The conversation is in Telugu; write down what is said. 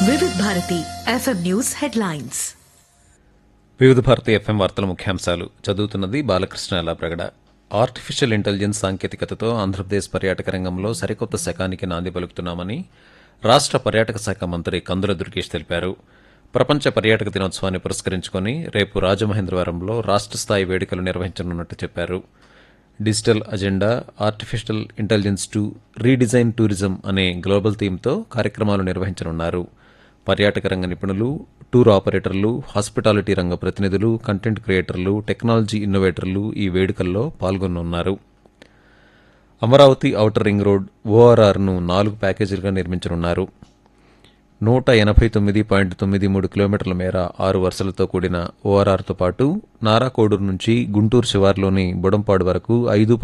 వివిధ భారతి ఎఫ్ఎం న్యూస్ హెడ్లైన్స్ వివిధ భారతి ఎఫ్ఎం వార్తల ముఖ్యాంశాలు చదువుతున్నది బాలకృష్ణ ప్రగడ ఆర్టిఫిషియల్ ఇంటెలిజెన్స్ సాంకేతికతతో ఆంధ్రప్రదేశ్ పర్యాటక రంగంలో సరికొత్త శకానికి నాంది పలుకుతున్నామని రాష్ట్ర పర్యాటక శాఖ మంత్రి కందుల దుర్గేష్ తెలిపారు ప్రపంచ పర్యాటక దినోత్సవాన్ని పురస్కరించుకొని రేపు రాజమహేంద్రవరంలో రాష్ట్ర స్థాయి వేడుకలు నిర్వహించనున్నట్టు చెప్పారు digital agenda artificial intelligence to redesign tourism అనే గ్లోబల్ థీమ్తో కార్యక్రమాలు నిర్వహించనున్నారు పర్యాటక రంగ నిపుణులు టూర్ ఆపరేటర్లు హాస్పిటాలిటీ రంగ ప్రతినిధులు కంటెంట్ క్రియేటర్లు టెక్నాలజీ ఇన్నోవేటర్లు ఈ వేడుకల్లో పాల్గొనున్నారు అమరావతి ఔటర్ రింగ్ రోడ్ ఓఆర్ఆర్ను నాలుగు ప్యాకేజీలుగా నిర్మించనున్నారు నూట ఎనభై తొమ్మిది పాయింట్ తొమ్మిది మూడు కిలోమీటర్ల మేర ఆరు వరుసలతో కూడిన ఓఆర్ఆర్తో పాటు నారాకోడూరు నుంచి గుంటూరు శివార్లోని బుడంపాడు వరకు ఐదు